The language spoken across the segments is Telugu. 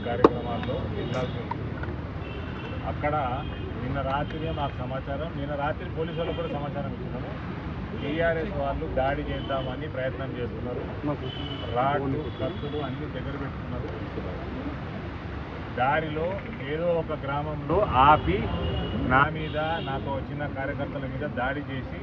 కార్యక్రమాల్లో వెళ్ళాల్సి ఉంది అక్కడ నిన్న రాత్రి మాకు సమాచారం నిన్న రాత్రి పోలీసు వాళ్ళకు కూడా సమాచారం ఇచ్చినాము టీఆర్ఎస్ వాళ్ళు దాడి చేద్దామని ప్రయత్నం చేస్తున్నారు రాడ్లు కత్తులు అన్ని దగ్గర పెట్టుకున్నారు దారిలో ఏదో ఒక గ్రామంలో ఆపి నా మీద నాకు వచ్చిన కార్యకర్తల మీద దాడి చేసి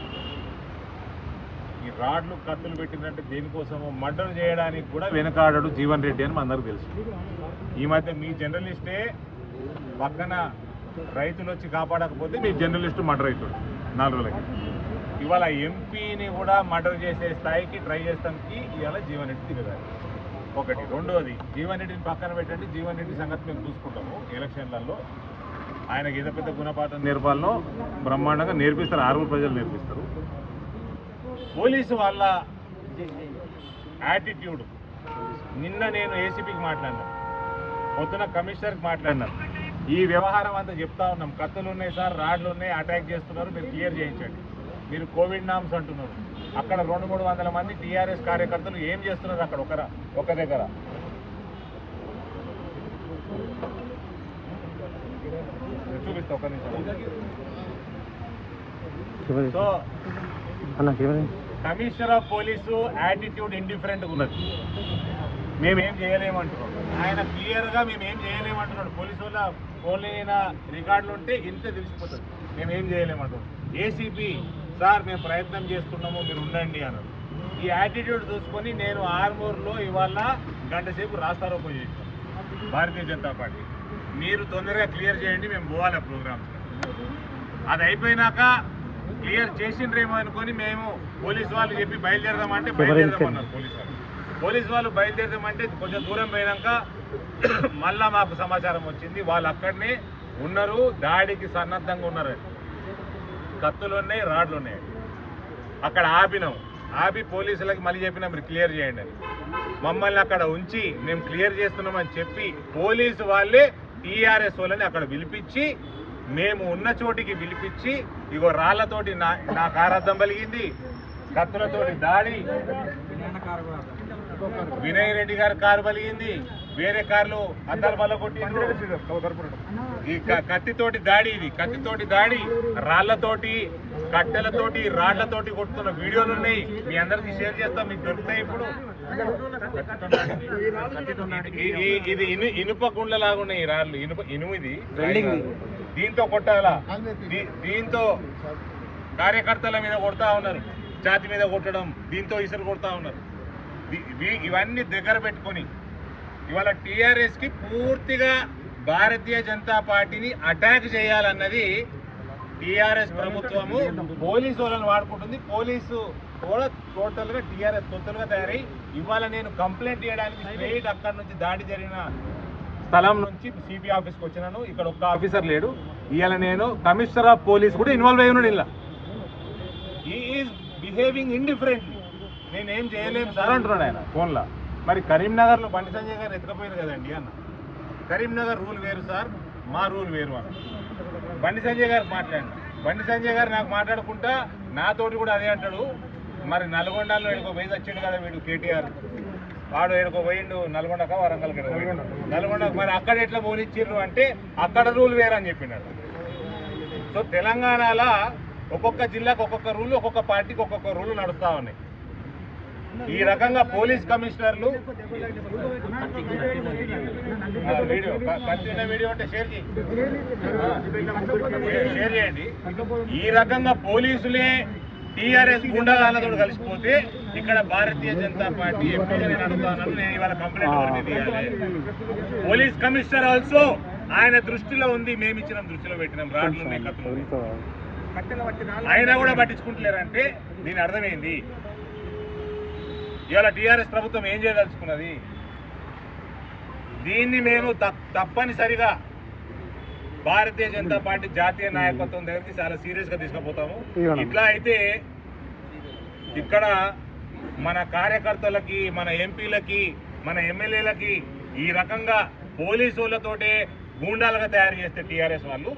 ఈ రాడ్లు కత్తులు పెట్టినట్టు దేనికోసమో మర్డర్ చేయడానికి కూడా వెనకాడడు జీవన్ రెడ్డి అని మనందరికి తెలుసు ఈ మధ్య మీ జర్నలిస్టే పక్కన రైతులు వచ్చి కాపాడకపోతే మీ జర్నలిస్టు మర్డర్ అవుతాడు నాలుగు రోజులకి ఇవాళ ఎంపీని కూడా మర్డర్ చేసే స్థాయికి ట్రై చేస్తానికి ఇవాళ జీవన్ రెడ్డి దిగదారు ఒకటి రెండోది జీవన్ రెడ్డిని పక్కన పెట్టండి జీవన్ రెడ్డి సంగతి మేము చూసుకుంటాము ఎలక్షన్లలో ఆయనకి ఏదో పెద్ద గుణపాఠం నేర్పాలనో బ్రహ్మాండంగా నేర్పిస్తారు ఆరుగురు ప్రజలు నేర్పిస్తారు పోలీసు వాళ్ళ యాటిట్యూడ్ నిన్న నేను ఏసీపీకి మాట్లాడినా పొద్దున కమిషనర్కి మాట్లాడినాను ఈ వ్యవహారం అంతా చెప్తా ఉన్నాం కత్తులు ఉన్నాయి సార్ రాడ్లు ఉన్నాయి అటాక్ చేస్తున్నారు మీరు క్లియర్ చేయించండి మీరు కోవిడ్ నామ్స్ అంటున్నారు అక్కడ రెండు మూడు వందల మంది టీఆర్ఎస్ కార్యకర్తలు ఏం చేస్తున్నారు అక్కడ ఒకర ఒక దగ్గర నేను చూపిస్తా ఒక నిమిషం so commissioner of police attitude indifferent ఉన్నది మేమేం చేయలేమంటున్నాం ఆయన క్లియర్గా మేము ఏం చేయలేమంటున్నాడు పోలీసు వాళ్ళ ఫోన్లో రికార్డులు ఉంటే ఇంత తెలిసిపోతుంది మేము ఏం చేయలేమంటున్నాం ఏసీపీ సార్ మేము ప్రయత్నం చేస్తున్నాము మీరు ఉండండి అన్నారు ఈ యాటిట్యూడ్ చూసుకొని నేను ఆర్మూర్లో ఇవాళ గంట సేపు రాస్తారోకో చేసాం భారతీయ జనతా పార్టీ మీరు తొందరగా క్లియర్ చేయండి మేము పోవాలి ప్రోగ్రామ్స్ అది అయిపోయినాక క్లియర్ చేసిండ్రేమో అనుకొని మేము పోలీస్ వాళ్ళు చెప్పి బయలుదేరదామంటే బయలుదేరదామన్నారు పోలీస్ వాళ్ళు పోలీస్ వాళ్ళు బయలుదేరదామంటే కొంచెం దూరం పోయినాక మళ్ళా మాకు సమాచారం వచ్చింది వాళ్ళు అక్కడనే ఉన్నారు దాడికి సన్నద్ధంగా ఉన్నారు కత్తులు ఉన్నాయి రాడ్లు ఉన్నాయి అక్కడ ఆపినాం ఆపి పోలీసులకి మళ్ళీ చెప్పినా మీరు క్లియర్ చేయండి అని మమ్మల్ని అక్కడ ఉంచి మేము క్లియర్ చేస్తున్నామని చెప్పి పోలీసు వాళ్ళే టీఆర్ఎస్ వాళ్ళని అక్కడ పిలిపించి మేము ఉన్న చోటికి పిలిపించి ఇగో రాళ్లతోటి నా నా కారద్దం పలిగింది కత్తులతోటి దాడి వినయ్ రెడ్డి గారి కారు పలిగింది వేరే కార్లు అద్దాల బల్ల కొట్టిండ్రు ఈ క- కత్తితోటి దాడి ఇది కత్తితోటి దాడి రాళ్లతోటి కట్టెలతోటి రాళ్లతోటి కొడుతున్న వీడియోలు ఉన్నాయి మీ అందరికి షేర్ చేస్తాం మీకు దొరుకుతాయి ఇప్పుడు ఈ- ఈ- ఇది ఇను ఇనుప గుండ్లలాగా ఉన్నాయి ఈ రాళ్ళు ఇనుప ఇనుము ఇది దీంతో కొట్టాలా దీ- దీంతో కార్యకర్తల మీద కొడతా ఉన్నారు ఛాతి మీద కొట్టడం దీంతో ఇసురు కొడతా ఉన్నారు ది- ఇవి- ఇవన్నీ దగ్గర పెట్టుకొని ఇవాళ టిఆర్ఎస్ కి పూర్తిగా భారతీయ జనతా పార్టీని అటాక్ చేయాలన్నది టిఆర్ఎస్ ప్రభుత్వము పోలీసు వాళ్ళని వాడుకుంటుంది పోలీసు కూడా టోటల్ గా టిఆర్ఎస్ తొత్తులుగా తయారై ఇవాళ నేను కంప్లైంట్ చేయడానికి స్ట్రైట్ అక్కడ నుంచి దాడి జరిగిన స్థలం నుంచి సిపి ఆఫీస్కి వచ్చినాను ఇక్కడ ఒక్క ఆఫీసర్ లేడు ఇవాళ నేను కమిషనర్ ఆఫ్ పోలీస్ కూడా ఇన్వాల్వ్ అయి ఉన్నాడు ఇలా ఈజ్ బిహేవింగ్ ఇండిఫరెంట్లీ నేనేం చేయలేము సార్ అంటున్నాడు ఆయన ఫోన్లో మరి కరీంనగర్లో బండి సంజయ్ గారు ఎత్తుకపోయారు కదండి అన్న కరీంనగర్ రూల్ వేరు సార్ మా రూల్ వేరు అన్న బండి సంజయ్ గారు మాట్లాడిన బండి సంజయ్ గారు నాకు మాట్లాడుకుంటా నాతోటి కూడా అదే అంటాడు మరి నల్గొండలో ఎడుకో పోయి వచ్చిండు కదా వీడు కేటీఆర్ వాడు ఎడుకో పోయిండు నల్గొండక వరంగల్కి ఎడుకో పోయిండు నల్గొండకు మరి అక్కడ ఎట్లా పోనిచ్చిర్రు అంటే అక్కడ రూల్ వేరు అని చెప్పినాడు సో తెలంగాణలో ఒక్కొక్క జిల్లాకు ఒక్కొక్క రూల్ ఒక్కొక్క పార్టీకి ఒక్కొక్క రూల్ నడుస్తూ ఉన్నాయి ఈ రకంగా పోలీస్ కమిషనర్లు ఆ, వీడియో క- కత్తిన వీడియో అంటే షేర్ చేయి ఆ, షేర్ చేయండి ఈ రకంగా పోలీసులే టీఆర్ఎస్ గుండాలతో కలిసిపోతే ఇక్కడ భారతీయ జనతా పార్టీ ఎప్పుడు నేను అడుగుతానని నేను ఇవాళ కంప్లైంట్ ఎవరిని తీయాలి పోలీస్ కమిషనర్ ఆల్సో ఆయన దృష్టిలో ఉంది మేము ఇచ్చిన దృష్టిలో పెట్టినాం రాడ్లు ఉన్నాయి కత్తులు ఉన్నాయి. అయినా కూడా పట్టించుకుంటలేరంటే దీని అర్థమైంది ఇవాళ టీఆర్ఎస్ ప్రభుత్వం ఏం చేయదలుచుకున్నది దీన్ని మేము తప్- తప్పనిసరిగా భారతీయ జనతా పార్టీ జాతీయ నాయకత్వం దగ్గరికి చాలా సీరియస్ గా తీసుకుపోతాము ఇట్లా అయితే ఇక్కడ మన కార్యకర్తలకి మన ఎంపీలకి మన ఎమ్మెల్యేలకి ఈ రకంగా పోలీసులతోటే గూండాలుగా తయారు చేస్తే టీఆర్ఎస్ వాళ్ళు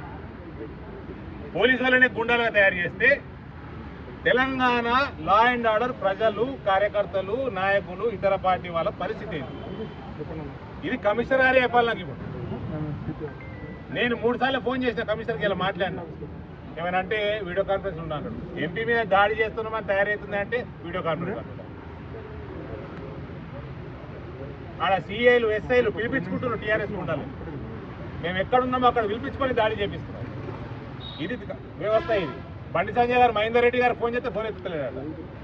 పోలీసు వాళ్ళనే గుండాలుగా తయారు చేస్తే తెలంగాణ లా అండ్ ఆర్డర్ ప్రజలు కార్యకర్తలు నాయకులు ఇతర పార్టీ వాళ్ళ పరిస్థితి ఏంటి ఇది కమిషనర్ గారే చెప్పాలి నాకు ఇప్పుడు నేను మూడు సార్లు ఫోన్ చేసిన కమిషనర్కి ఇలా మాట్లాడినా ఏమైనా అంటే వీడియో కాన్ఫరెన్స్ ఉన్నాడు ఎంపీ మీద దాడి చేస్తున్నామని తయారవుతుంది అంటే వీడియో కాన్ఫరెన్స్ అంటున్నాడు ఆడ సిఐలు ఎస్ఐలు పిలిపించుకుంటున్నారు టీఆర్ఎస్ ఉండాలి మేము ఎక్కడున్నామో అక్కడ పిలిపించుకొని దాడి చేపిస్తున్నాం ఇది వ్యవస్థ ఇది బండి సంజయ్ గారు మహేందర్ రెడ్డి గారు ఫోన్ చేస్తే ఫోన్ ఎత్తుతలేడు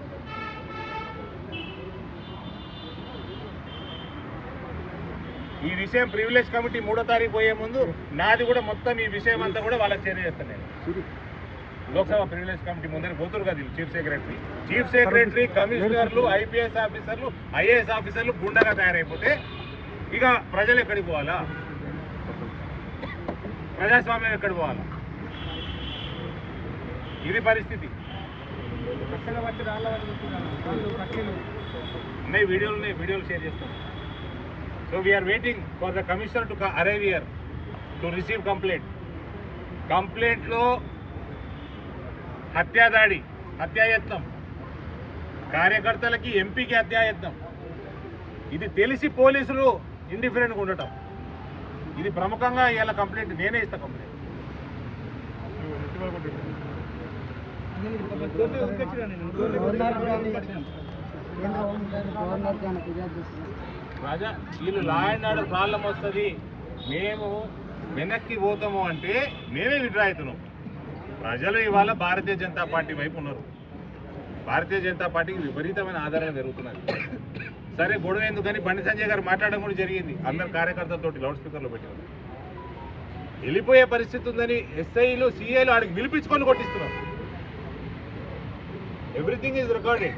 ఈ విషయం ప్రివిలేజ్ కమిటీ మూడో తారీఖు పోయే ముందు నాది కూడా మొత్తం ఈ విషయం అంతా కూడా వాళ్ళకి చేరేస్తాను నేను లోక్సభ ప్రివిలేజ్ కమిటీ ముందర పోతురు కదా చీఫ్ సెక్రటరీ చీఫ్ సెక్రటరీ కమిషనర్లు ఐపీఎస్ ఆఫీసర్లు ఐఏఎస్ ఆఫీసర్లు గుండగా తయారైపోతే ఇక ప్రజలు ఎక్కడికి పోవాలా ప్రజాస్వామ్యం ఎక్కడికి పోవాలా ఇది పరిస్థితి ఉన్నాయి వీడియోలు ఉన్నాయి వీడియోలు షేర్ చేస్తాం so we're waiting for the commissioner to arrive here to receive complaint కంప్లైంట్లో హత్యాదాడి హత్యాయత్నం కార్యకర్తలకి ఎంపీకి హత్యాయత్నం ఇది తెలిసి పోలీసులు ఇండిఫరెంట్గా ఉండటం ఇది ప్రముఖంగా ఇవాళ కంప్లైంట్ నేనే ఇస్తా కంప్లైంట్ రాజా వీళ్ళు లా అండ్ ఆర్డర్ ప్రాబ్లం వస్తుంది మేము వెనక్కి పోతాము అంటే మేమే విడ్రా అవుతున్నాం ప్రజలు ఇవాళ భారతీయ జనతా పార్టీ వైపు ఉన్నారు భారతీయ జనతా పార్టీకి విపరీతమైన ఆదరణ పెరుగుతున్నది సరే గొడవ ఎందుకని బండి సంజయ్ గారు మాట్లాడడం కూడా జరిగింది అందరు కార్యకర్తలతో లౌడ్ స్పీకర్లో పెట్టినారు వెళ్ళిపోయే పరిస్థితి ఉందని ఎస్ఐలు సిఐలు ఆడికి పిలిపించుకొని కొట్టిస్తున్నారు ఎవ్రీథింగ్ ఈజ్ రికార్డెడ్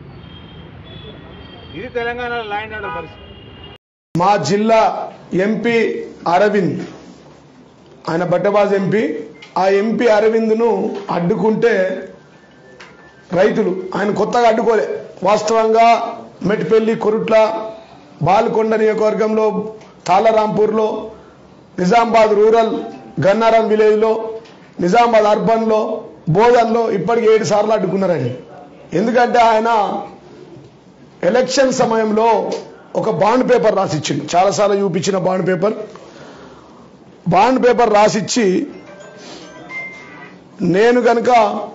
ఇది తెలంగాణ లా అండ్ ఆర్డర్ పరిస్థితి మా జిల్లా ఎంపీ అరవింద్ ఆయన బట్టబాజ్ ఎంపీ ఆ ఎంపీ అరవింద్ను అడ్డుకుంటే రైతులు ఆయన కొత్తగా అడ్డుకోలే వాస్తవంగా మెట్పల్లి కొరుట్ల బాల్కొండ నియోజకవర్గంలో తాళరాంపూర్లో నిజామాబాద్ రూరల్ గన్నారం విలేజ్లో నిజామాబాద్ అర్బన్లో బోధన్లో ఇప్పటికి ఏడు సార్లు అడ్డుకున్నారండి ఎందుకంటే ఆయన ఎలక్షన్ సమయంలో ఒక బాండ్ పేపర్ రాసిచ్చిండు చాలాసార్లు చూపించిన బాండ్ పేపర్ బాండ్ పేపర్ రాసిచ్చి నేను కనుక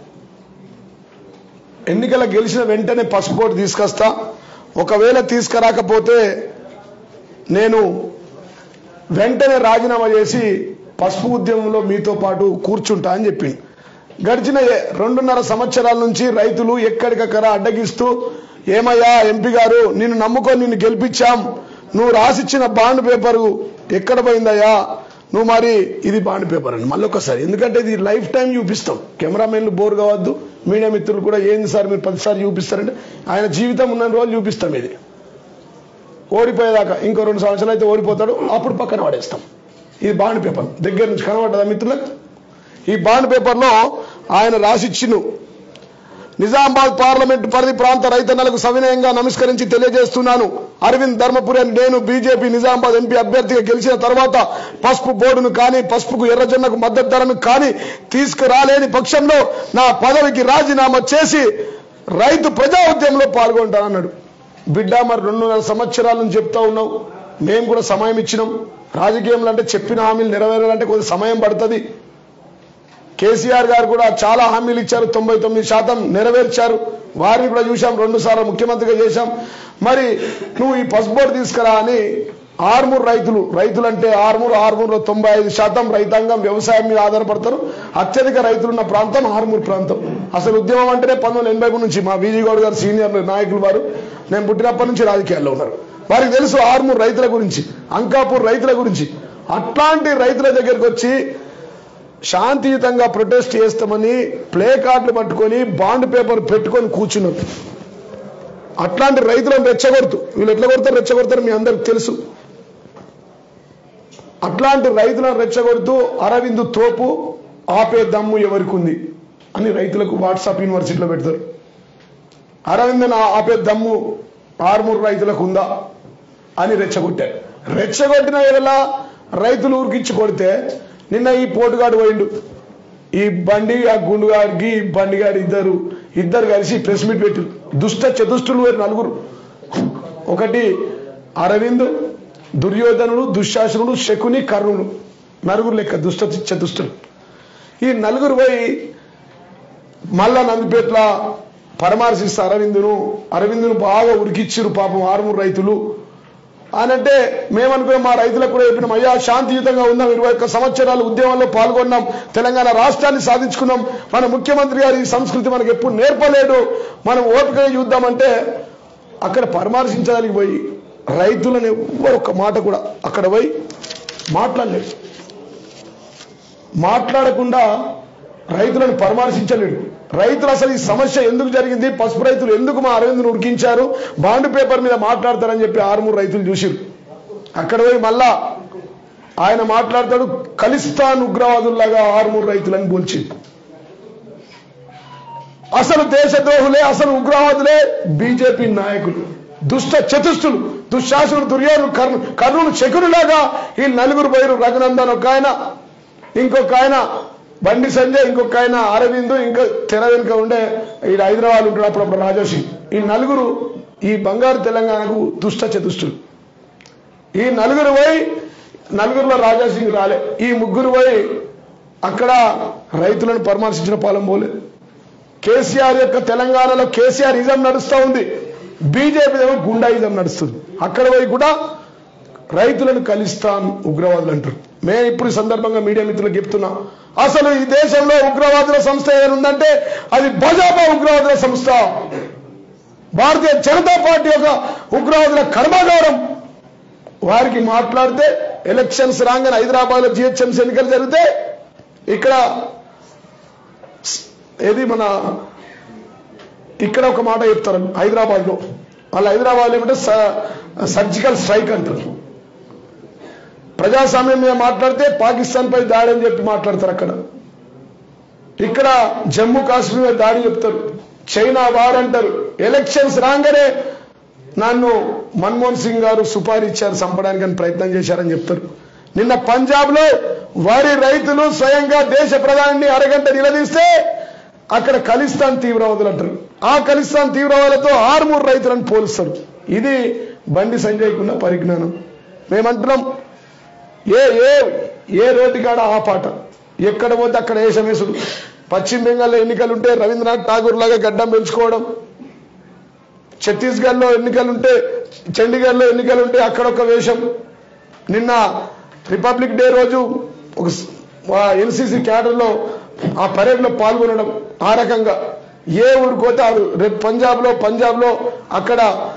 ఎన్నికల గెలిచిన వెంటనే పసుపోటు తీసుకొస్తా ఒకవేళ తీసుకురాకపోతే నేను వెంటనే రాజీనామా చేసి పసుపు ఉద్యమంలో మీతో పాటు కూర్చుంటా అని చెప్పింది గడిచిన ఏ- రెండున్నర సంవత్సరాల నుంచి రైతులు ఎక్కడికక్కడ అడ్డగిస్తూ ఏమయ్యా ఎంపీ గారు నిన్ను నమ్ముకొని నిన్ను గెలిపించాం నువ్వు రాసిచ్చిన బాండ్ పేపరు ఎక్కడ పోయిందయ్యా నువ్వు మరి ఇది బాండ్ పేపర్ అని మళ్ళీ ఒకసారి ఎందుకంటే ఇది లైఫ్ టైం చూపిస్తాం కెమెరామెన్లు బోర్ కావద్దు మీడియా మిత్రులు కూడా ఏంది సార్ మీరు పదిసారి చూపిస్తారంటే ఆయన జీవితం ఉన్న రోజులు చూపిస్తాం ఇది ఓడిపోయేదాకా ఇంకో రెండు సంవత్సరాలు అయితే ఓడిపోతాడు అప్పుడు పక్కన పడేస్తాం ఇది బాండ్ పేపర్ దగ్గర నుంచి కనబడ్డదా మిత్రులకు ఈ బాండ్ పేపర్లో ఆయన రాసిచ్చిను నిజామాబాద్ పార్లమెంట్ పరిధి ప్రాంత రైతన్నలకు సవినయంగా నమస్కరించి తెలియజేస్తున్నాను అరవింద్ ధర్మపురి అని నేను బీజేపీ నిజామాబాద్ ఎంపీ అభ్యర్థిగా గెలిచిన తర్వాత పసుపు బోర్డును కానీ పసుపుకు ఎర్రజొన్నకు మద్దతు ధరను కానీ తీసుకురాలేని పక్షంలో నా పదవికి రాజీనామా చేసి రైతు ప్రజా ఉద్యమంలో పాల్గొంటానన్నాడు బిడ్డ మరి రెండున్నర సంవత్సరాల నుంచి చెప్తా ఉన్నావు మేము కూడా సమయం ఇచ్చినాం రాజకీయంలో అంటే చెప్పిన హామీలు నెరవేరాలంటే కొంత సమయం పడుతుంది కేసీఆర్ గారు కూడా చాలా హామీలు ఇచ్చారు తొంభై తొమ్మిది శాతం నెరవేర్చారు వారిని కూడా చూశాం రెండు సార్లు ముఖ్యమంత్రిగా చేశాం మరి నువ్వు ఈ పసుబోర్డు తీసుకురా అని ఆర్మూర్ రైతులు రైతులు అంటే ఆర్మూర్ ఆర్మూర్లో తొంభై ఐదు శాతం రైతాంగం వ్యవసాయం మీద ఆధారపడతారు అత్యధిక రైతులున్న ప్రాంతం ఆర్మూర్ ప్రాంతం అసలు ఉద్యమం అంటేనే పంతొమ్మిది వందల ఎనభై మూడు నుంచి మా విజయ్ గౌడ్ గారు సీనియర్ నాయకులు వారు నేను పుట్టినప్పటి నుంచి రాజకీయాల్లో ఉన్నారు వారికి తెలుసు ఆర్మూర్ రైతుల గురించి అంకాపూర్ రైతుల గురించి అట్లాంటి రైతుల దగ్గరికి వచ్చి శాంతియుతంగా ప్రొటెస్ట్ చేస్తామని ప్లే కార్డులు పట్టుకొని బాండ్ పేపర్ పెట్టుకొని కూర్చున్నారు అట్లాంటి రైతులను రెచ్చగొడుతూ వీళ్ళు ఎట్లా కొడతారు రెచ్చగొడతారు మీ అందరికి తెలుసు అట్లాంటి రైతులను రెచ్చగొడుతూ అరవింద్ తోపు ఆపే దమ్ము ఎవరికి ఉంది అని రైతులకు వాట్సాప్ యూనివర్సిటీలో పెడతారు అరవింద్ ఆపే దమ్ము ఆర్మూర్ రైతులకు ఉందా అని రెచ్చగొట్టారు రెచ్చగొట్టిన వేళ రైతులు ఊరికిచ్చి కొడితే నిన్న ఈ పోటుగాడు పోయిండు ఈ బండి ఆ గుండుగాడికి ఈ బండిగాడు ఇద్దరు ఇద్దరు కలిసి ప్రెస్ మీట్ పెట్టారు దుష్ట చతుష్టులు వేరు నలుగురు ఒకటి అరవింద్ దుర్యోధనుడు దుశ్శాసనుడు శకుని కర్ణుడు నలుగురు లెక్క దుష్ట చతుష్టులు ఈ నలుగురు పోయి మళ్ళా నందిపేట్ల పరామర్శిస్తే అరవిందును అరవిందును బాగా ఉరికిచ్చిరు పాపం ఆరుమూరు రైతులు అనంటే మేమనుకున్నాం మా రైతులకు కూడా చెప్పినాం అయ్యా శాంతియుతంగా ఉందాం ఇరవై ఒక్క సంవత్సరాలు ఉద్యమంలో పాల్గొన్నాం తెలంగాణ రాష్ట్రాన్ని సాధించుకున్నాం మన ముఖ్యమంత్రి గారి ఈ సంస్కృతి మనకు ఎప్పుడు నేర్పలేడు మనం ఓపికగా చూద్దామంటే అక్కడ పరామర్శించడానికి పోయి రైతులను ఎవ్వరు ఒక్క మాట కూడా అక్కడ పోయి మాట్లాడలేదు మాట్లాడకుండా రైతులను పరామర్శించలేడు రైతులు అసలు ఈ సమస్య ఎందుకు జరిగింది పసుపు రైతులు ఎందుకు మా అరవింద్ను ఉడికించారు బాండ్ పేపర్ మీద మాట్లాడతారని చెప్పి ఆరుమూరు రైతులు చూసిరు అక్కడ పోయి మళ్ళా ఆయన మాట్లాడతాడు ఖలిస్తాన్ ఉగ్రవాదుల్లాగా ఆరుమూరు రైతులని పోల్చింది అసలు దేశద్రోహులే అసలు ఉగ్రవాదులే బీజేపీ నాయకులు దుష్ట చతుష్టులు దుశ్శాసనుడు దుర్యోధుడు కర్ణ కర్ణుడు శకునులాగా ఈ నలుగురు పోయిరు రఘునందన్ ఒక ఆయన ఇంకొక ఆయన బండి సంజయ్ ఇంకొక ఆయన అరవింద్ ఇంకా తెర వెనుక ఉండే ఈ హైదరాబాద్ ఉంటాడు అప్పుడప్పుడు రాజోషి ఈ నలుగురు ఈ బంగారు తెలంగాణకు దుష్ట చతుష్టులు ఈ నలుగురు పోయి నలుగురులో రాజాసింగ్ రాలే ఈ ముగ్గురు పోయి అక్కడ రైతులను పరామర్శించిన పాలన పోలే కేసీఆర్ యొక్క తెలంగాణలో కేసీఆర్ ఇజం నడుస్తూ ఉంది బీజేపీ ఏమో గుండాయిజం నడుస్తుంది అక్కడ పోయి కూడా రైతులను కలిస్తాన్ ఉగ్రవాదులు అంటారు మేము ఇప్పుడు ఈ సందర్భంగా మీడియా మిత్రులకు చెప్తున్నా అసలు ఈ దేశంలో ఉగ్రవాదుల సంస్థ ఏదైనా ఉందంటే అది భాజపా ఉగ్రవాదుల సంస్థ భారతీయ జనతా పార్టీ యొక్క ఉగ్రవాదుల కర్మాగారం వారికి మాట్లాడితే ఎలక్షన్స్ రాగానే హైదరాబాద్ లో జిహెచ్ఎంసీ ఎన్నికలు జరిగితే ఇక్కడ ఏది మన ఇక్కడ ఒక మాట చెప్తారు హైదరాబాద్ లో వాళ్ళు హైదరాబాద్ ఏమంటే సర్జికల్ స్ట్రైక్ అంటారు ప్రజాస్వామ్యం మీద మాట్లాడితే పాకిస్తాన్ పై దాడి అని చెప్పి మాట్లాడతారు అక్కడ ఇక్కడ జమ్మూ కాశ్మీర్ మీద దాడి చెప్తారు చైనా వార్ అంటారు ఎలక్షన్స్ రాగానే నన్ను మన్మోహన్ సింగ్ గారు సుపారీ ఇచ్చారు చంపడానికి అని ప్రయత్నం చేశారని చెప్తారు నిన్న పంజాబ్ లో వారి రైతులు స్వయంగా దేశ ప్రధాని అరగంట నిలదీస్తే అక్కడ ఖలిస్తాన్ తీవ్రవాదులు అంటారు ఆ ఖలిస్తాన్ తీవ్రవాదులతో ఆరుమూరు రైతులను పోలుస్తారు ఇది బండి సంజయ్కున్న పరిజ్ఞానం మేమంటున్నాం ఏ ఏ ఏ రోడ్డు కాడ ఆ పాట ఎక్కడ పోతే అక్కడ వేషమేసుడు పశ్చిమ బెంగాల్లో ఎన్నికలు ఉంటే రవీంద్రనాథ్ ఠాగూర్ లాగా గడ్డం పెంచుకోవడం ఛత్తీస్గఢ్లో ఎన్నికలుంటే చండీగఢ్లో ఎన్నికలుంటే అక్కడ ఒక వేషం నిన్న రిపబ్లిక్ డే రోజు ఒక ఎన్సీసీ క్యాడర్లో ఆ పరేడ్లో పాల్గొనడం ఆ రకంగా ఏ ఊరికి పోతే ఆ ఊరు. రేపు పంజాబ్లో పంజాబ్లో అక్కడ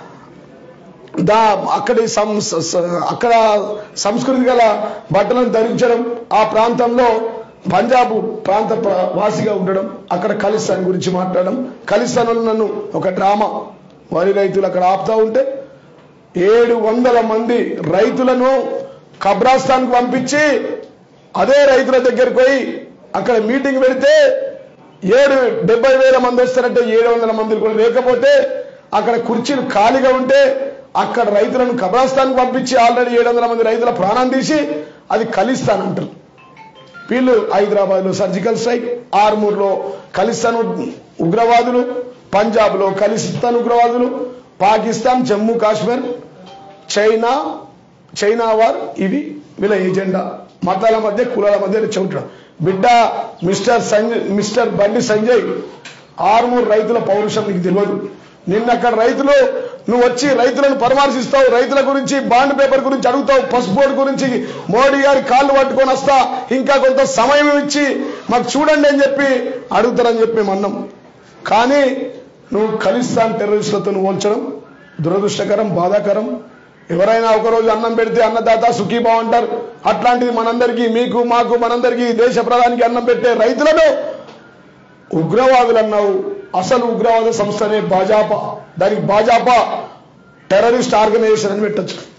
దా అక్కడి సం- స- స- అక్కడ సంస్కృతి గల బట్టలను ధరించడం ఆ ప్రాంతంలో పంజాబ్ ప్రాంత ప్ర- వాసిగా ఉండడం అక్కడ ఖలిస్తాన్ గురించి మాట్లాడడం ఖలిస్తాన్ వల్ల నన్ను ఒక డ్రామా వరి రైతులు అక్కడ ఆపుతా ఉంటే ఏడు వందల మంది రైతులను కబ్రాస్థాన్కు పంపించి అదే రైతుల దగ్గరికి పోయి అక్కడ మీటింగ్ పెడితే ఏడు డెబ్బై వేల మంది వస్తారంటే ఏడు వందల మంది కూడా లేకపోతే అక్కడ కుర్చీలు ఖాళీగా ఉంటే అక్కడ రైతులను కబ్రాస్థాన్కి పంపించి ఆల్రెడీ ఏడు వందల మంది రైతుల ప్రాణం తీసి అది కలిస్తానంటారు వీళ్ళు హైదరాబాద్ లో సర్జికల్ స్ట్రైక్ ఆర్మూర్లో ఖలిస్తాన్ ఉగ్రవాదులు పంజాబ్ లో ఖలిస్తాన్ ఉగ్రవాదులు Pakistan Jammu Kashmir China China war ఇవి వీళ్ళ ఏజెండా మతాల మధ్య కులాల మధ్య చెబుతాడు బిడ్డ మిస్టర్ సంజయ్ మిస్టర్ బండి సంజయ్ ఆరుమూరు రైతుల పౌరుషం నీకు తెలియదు నిన్న అక్కడ రైతులు నువ్వు వచ్చి రైతులను పరామర్శిస్తావు రైతుల గురించి బాండ్ పేపర్ గురించి అడుగుతావు పసుపు బోర్డు గురించి మోడీ గారి కాళ్ళు పట్టుకొని వస్తా ఇంకా కొంత సమయం ఇచ్చి మాకు చూడండి అని చెప్పి అడుగుతారని చెప్పి మేము అన్నాం కానీ నువ్వు ఖలిస్తాన్ టెర్రరిస్టులతో నువ్వు పోల్చడం దురదృష్టకరం బాధాకరం ఎవరైనా ఒకరోజు అన్నం పెడితే అన్నదాత సుఖీభావ అంటారు అట్లాంటిది మనందరికీ మీకు మాకు మనందరికీ దేశ ప్రధానికి అన్నం పెట్టే రైతులను ఉగ్రవాదులు అన్నావు అసలు ఉగ్రవాద సంస్థనే భాజపా దానికి భాజపా టెర్రరిస్ట్ ఆర్గనైజేషన్ అని పెట్టచ్చు